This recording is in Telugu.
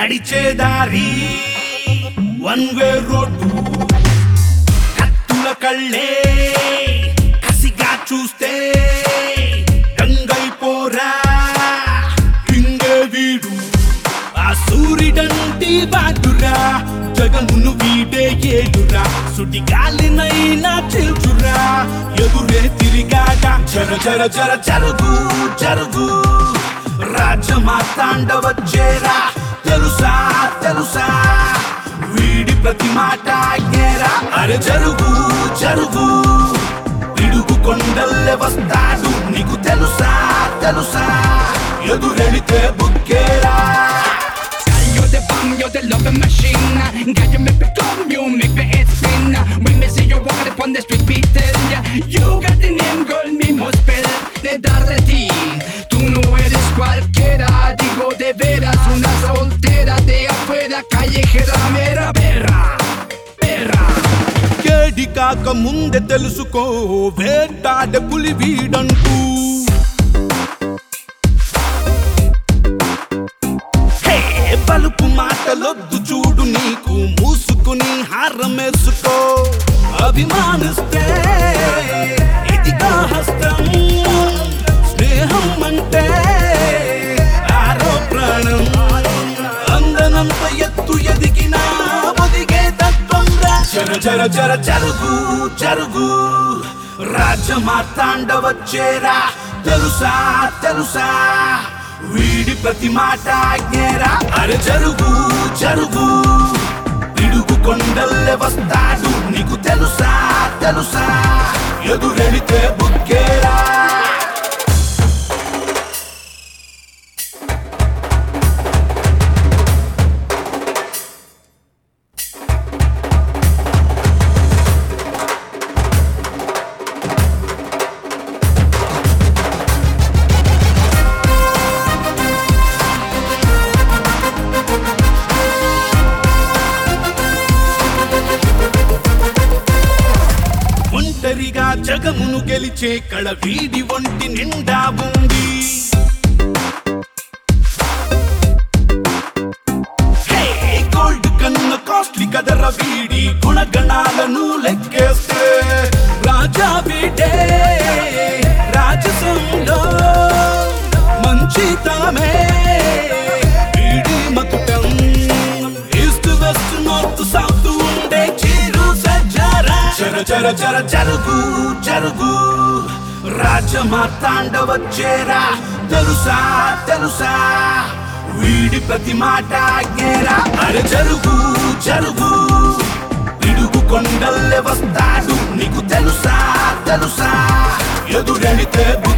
నడిచే దారి వన్ వే రోడ్డు కత్తుల కళ్ళే కసిగా చూస్తే దంగైపోరా ఇంగే వీడు ఆ సూర్యుడంటి బాటురా జగమును వీడే ఏడురా సుడి గాలినైనా చిల్చురా ఎదురే తిరిగాట జర జర జర జరుగు జరుగు రాజమాతాండ వచ్చేరా తెలుసా తెలుసా వీడి ప్రతి మాట ఆజ్ఞేరా అరే జరుగు జరుగు పిడుగు కొండల్లే వస్తాడు నీకు తెలుసా తెలుసా ఎదురెడితే బుక్కేరా You're the bomb, you're the loving machine. God, you make me come, you make me head spin. When me see you walking upon the street, beating, yeah. You got the name, girl, me must spell. De darle ti, tú no eres cualquiera. Digo de veras, una soltera de afuera, callejera, mera perra, perra. కేడి కాక ముందే తెలుసుకో వేటాడే పులి వీడంటూ హే, బలుపు మాటలొద్దు చూడు నీకు మూసుకుని హారమేసుకో అభిమానిస్తే ఇదిగా హస్తం స్నేహం అంటే ఆరో ప్రాణం అందనంత ఎత్తు ఎదిగిన ఒదిగే తత్వం రా జర జర జర జరుగు జరుగు రాజమాతాండ వచ్చేరా తెలుసా తెలుసా వీడి ప్రతి మాట ఆజ్ఞేరా అరే జరుగు జరుగు పిడుగు కొండల్లే వస్తాడు నీకు తెలుసా తెలుసా ఎదురెడితే బుక్కేరా ఒంటరిగా జగమును గెలిచే కళ వీడి ఒంటి నిండా ఉంది హే, గోల్డ్ కన్న కాస్ట్లీ కదర వీడి గుణగణాలను లెక్కేస్తే రాజా వీడే రాజసంలో మంచితనమే వీడి మకుటం ఈస్ట్ వెస్ట్ నార్త్ సౌత్ ఉండే చీరు సజ్జారా జర జర జర జరుగు జరుగు రాజమాతాండ వచ్చేరా తెలుసా తెలుసా వీడి ప్రతి మాట ఆజ్ఞేరా అరే జరుగు జరుగు పిడుగు కొండల్లే వస్తాడు నీకు తెలుసా తెలుసా ఎదురెడితే